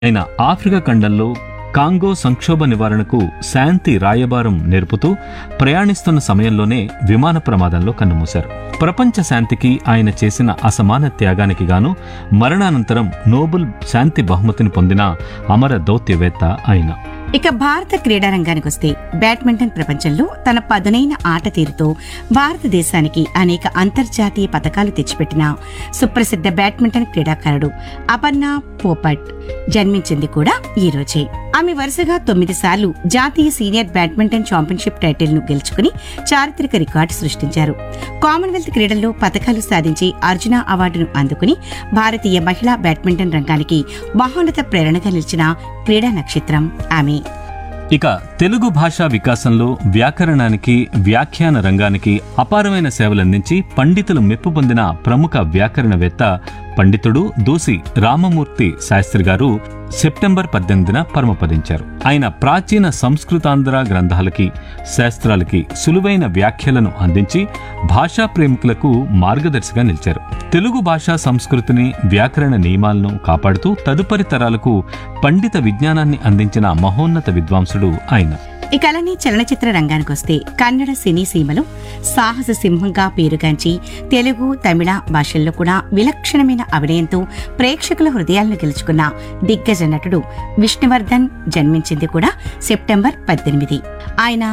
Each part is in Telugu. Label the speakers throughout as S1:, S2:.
S1: ఆయన ఆఫ్రికా ఖండంలో కాంగో సంక్షోభ నివారణకు శాంతి రాయబారం నేర్పుతూ ప్రయాణిస్తున్న సమయంలోనే విమాన ప్రమాదంలో కన్నుమూశారు ప్రపంచ శాంతికి ఆయన చేసిన అసమాన త్యాగానికి గాను మరణానంతరం నోబెల్ శాంతి బహుమతిని పొందిన అమర దౌత్యవేత్త ఆయన
S2: ఇక భారత క్రీడారంగానికి వస్తే బ్యాడ్మింటన్ ప్రపంచంలో తన పదునైన ఆట తీరుతో భారతదేశానికి అనేక అంతర్జాతీయ పథకాలు తెచ్చిపెట్టిన సుప్రసిద్ధ బ్యాడ్మింటన్ క్రీడాకారుడు అపర్ణ పోపట్ జన్మించింది కూడా ఈ రోజే ఆమె వరుసగా తొమ్మిది సార్లు జాతీయ సీనియర్ బ్యాడ్మింటన్ ఛాంపియన్షిప్ టైటిల్ ను గెలుచుకుని చారిత్రక రికార్డు సృష్టించారు కామన్వెల్త్ క్రీడల్లో పథకాలు సాధించి అర్జున అవార్డును అందుకుని భారతీయ మహిళా బ్యాడ్మింటన్ రంగానికి మహోన్నత ప్రేరణగా నిలిచిన క్రీడా నక్షత్రం ఆమె
S1: ఇక తెలుగు భాషా వికాసంలో వ్యాకరణానికి వ్యాఖ్యాన రంగానికి అపారమైన సేవలందించి పండితులు మెప్పు పొందిన ప్రముఖ వ్యాకరణవేత్త పండితుడు దూసి రామమూర్తి శాస్త్రి గారు సెప్టెంబర్ పద్దెనిమిదిన పరమపదించారు ఆయన ప్రాచీన సంస్కృతాంధ్ర గ్రంథాలకి శాస్త్రాలకి సులువైన వ్యాఖ్యలను అందించి భాషా ప్రేమికులకు మార్గదర్శిగా నిలిచారు తెలుగు భాషా సంస్కృతిని వ్యాకరణ నియమాలను కాపాడుతూ తదుపరి తరాలకు పండిత విజ్ఞానాన్ని అందించిన మహోన్నత విద్వాంసుడు ఆయన
S2: ఈ కళని చలనచిత్ర రంగానికి వస్తే కన్నడ సినీ సీమలో సాహస సింహంగా పేరుగాంచి తెలుగు తమిళ భాషల్లో కూడా విలక్షణమైన అభినయంతో ప్రేక్షకుల హృదయాలను గెలుచుకున్న దిగ్గజ నటుడు విష్ణువర్ధన్ జన్మించింది కూడా సెప్టెంబర్ పద్దెనిమిది ఆయన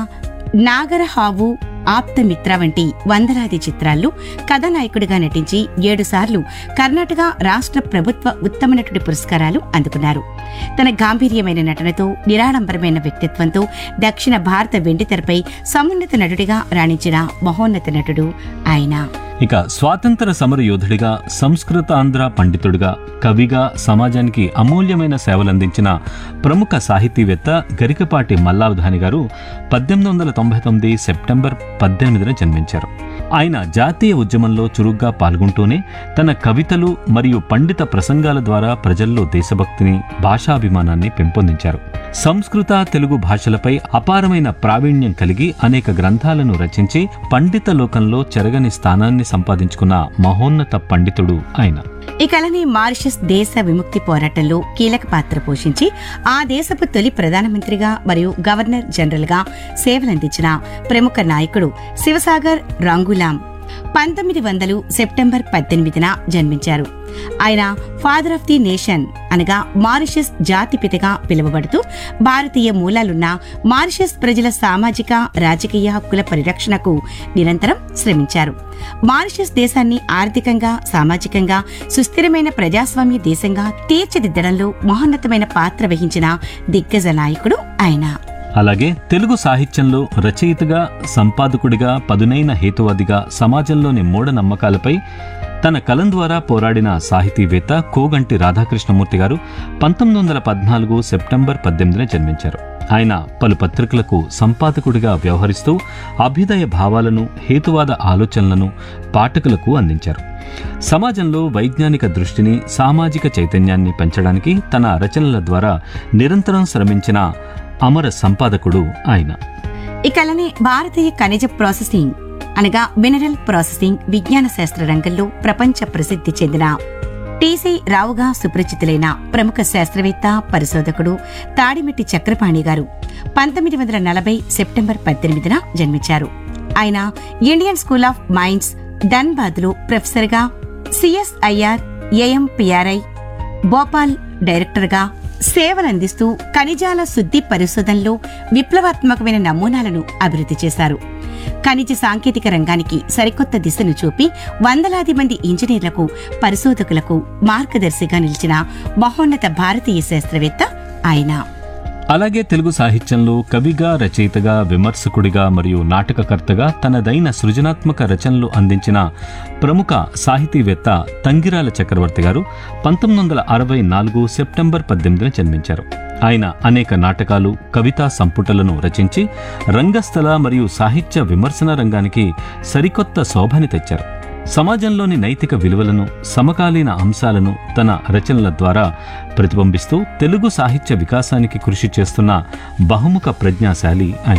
S2: నాగరహావు ఆప్తమిత్ర వంటి వందలాది చిత్రాల్లో కథానాయకుడిగా నటించి ఏడుసార్లు కర్ణాటక రాష్ట్ర ప్రభుత్వ ఉత్తమ నటుడి పురస్కారాలు అందుకున్నారు తన గాంభీర్యమైన నటనతో నిరాడంబరమైన వ్యక్తిత్వంతో దక్షిణ భారత వెండితెరపై సమున్నత నటుడిగా రాణించిన మహోన్నత నటుడు ఆయన
S1: ఇక స్వాతంత్ర సమర యోధుడిగా సంస్కృతాంధ్ర పండితుడిగా కవిగా సమాజానికి అమూల్యమైన సేవలందించిన ప్రముఖ సాహితీవేత్త గరికపాటి మల్లావధాని గారు పద్దెనిమిది వందల తొంభై తొమ్మిది సెప్టెంబర్ పద్దెనిమిదిన జన్మించారు ఆయన జాతీయ ఉద్యమంలో చురుగ్గా పాల్గొంటూనే తన కవితలు మరియు పండిత ప్రసంగాల ద్వారా ప్రజల్లో దేశభక్తిని భాషాభిమానాన్ని పెంపొందించారు సంస్కృత తెలుగు భాషలపై అపారమైన ప్రావీణ్యం కలిగి అనేక గ్రంథాలను రచించి పండిత లోకంలో చెరగని స్థానాన్ని సంపాదించుకున్న మహోన్నత పండితుడు ఆయన
S2: ఈ కళని మారిషస్ దేశ విముక్తి పోరాటంలో కీలక పాత్ర పోషించి ఆ దేశపు తొలి ప్రధానమంత్రిగా మరియు గవర్నర్ జనరల్ గా సేవలందించిన ప్రముఖ నాయకుడు శివసాగర్ రాంగులాం పంతొమ్మిది వందలు సెప్టెంబర్ పద్దెనిమిదిన జన్మించారు ఆయన ఫాదర్ ఆఫ్ ది నేషన్ అనగా మారిషస్ జాతిపితగా పిలువబడుతూ భారతీయ మూలాలున్న మారిషస్ ప్రజల సామాజిక రాజకీయ హక్కుల పరిరక్షణకు నిరంతరం శ్రమించారు మారిషస్ దేశాన్ని ఆర్థికంగా సామాజికంగా సుస్థిరమైన ప్రజాస్వామ్య దేశంగా తీర్చిదిద్దడంలో మహోన్నతమైన పాత్ర వహించిన దిగ్గజ నాయకుడు ఆయన
S1: అలాగే తెలుగు సాహిత్యంలో రచయితగా సంపాదకుడిగా పదునైన హేతువాదిగా సమాజంలోని మూఢనమ్మకాలపై తన కలం ద్వారా పోరాడిన సాహితీవేత్త కోగంటి రాధాకృష్ణమూర్తి గారు పంతొమ్మిది వందల పద్నాలుగు సెప్టెంబర్ పద్దెనిమిదిన జన్మించారు ఆయన పలు పత్రికలకు సంపాదకుడిగా వ్యవహరిస్తూ అభ్యుదయ భావాలను హేతువాద ఆలోచనలను పాఠకులకు అందించారు సమాజంలో వైజ్ఞానిక దృష్టిని సామాజిక చైతన్యాన్ని పెంచడానికి తన రచనల ద్వారా నిరంతరం శ్రమించిన అమర సంపాదకుడు ఆయన
S2: ఈ కళని భారతీయ ఖనిజ ప్రాసెసింగ్ అనగా మినరల్ ప్రాసెసింగ్ విజ్ఞాన శాస్త్ర రంగంలో ప్రపంచ ప్రసిద్ధి చెందిన టీసీ రావుగా సుపరిచితులైన ప్రముఖ శాస్త్రవేత్త పరిశోధకుడు తాడిమెట్టి చక్రపాణి గారు పంతొమ్మిది వందల నలభై సెప్టెంబర్ పద్దెనిమిదిన జన్మించారు ఆయన ఇండియన్ స్కూల్ ఆఫ్ మైన్స్ ధన్బాద్లో ప్రొఫెసర్గా సిఎస్ఐఆర్ ఏఎంపిఆర్ఐ భోపాల్ డైరెక్టర్గా సేవలందిస్తూ ఖనిజాల శుద్ధి పరిశోధనలో విప్లవాత్మకమైన నమూనాలను అభివృద్ధి చేశారు ఖనిజ సాంకేతిక రంగానికి సరికొత్త దిశను చూపి వందలాది మంది ఇంజనీర్లకు పరిశోధకులకు మార్గదర్శిగా నిలిచిన మహోన్నత భారతీయ శాస్త్రవేత్త ఆయన
S1: అలాగే తెలుగు సాహిత్యంలో కవిగా రచయితగా విమర్శకుడిగా మరియు నాటకకర్తగా తనదైన సృజనాత్మక రచనలు అందించిన ప్రముఖ సాహితీవేత్త తంగిరాల చక్రవర్తి గారు పంతొమ్మిది వందల అరవై నాలుగు సెప్టెంబర్ పద్దెనిమిదిన జన్మించారు ఆయన అనేక నాటకాలు కవితా సంపుటలను రచించి రంగస్థల మరియు సాహిత్య విమర్శన రంగానికి సరికొత్త శోభని తెచ్చారు సమాజంలోని నైతిక విలువలను సమకాలీన అంశాలను తన రచనల ద్వారా ప్రతిబింబిస్తూ తెలుగు సాహిత్య వికాసానికి కృషి చేస్తున్న బహుముఖ ప్రజ్ఞాశాలి ఆయన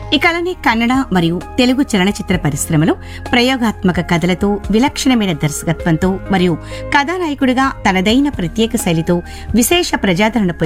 S2: ఈ కళని కన్నడ మరియు తెలుగు చలనచిత్ర పరిశ్రమలో ప్రయోగాత్మక కథలతో విలక్షణమైన దర్శకత్వంతో మరియు కథానాయకుడిగా తనదైన ప్రత్యేక శైలితో విశేష ప్రజాదరణ పొందిన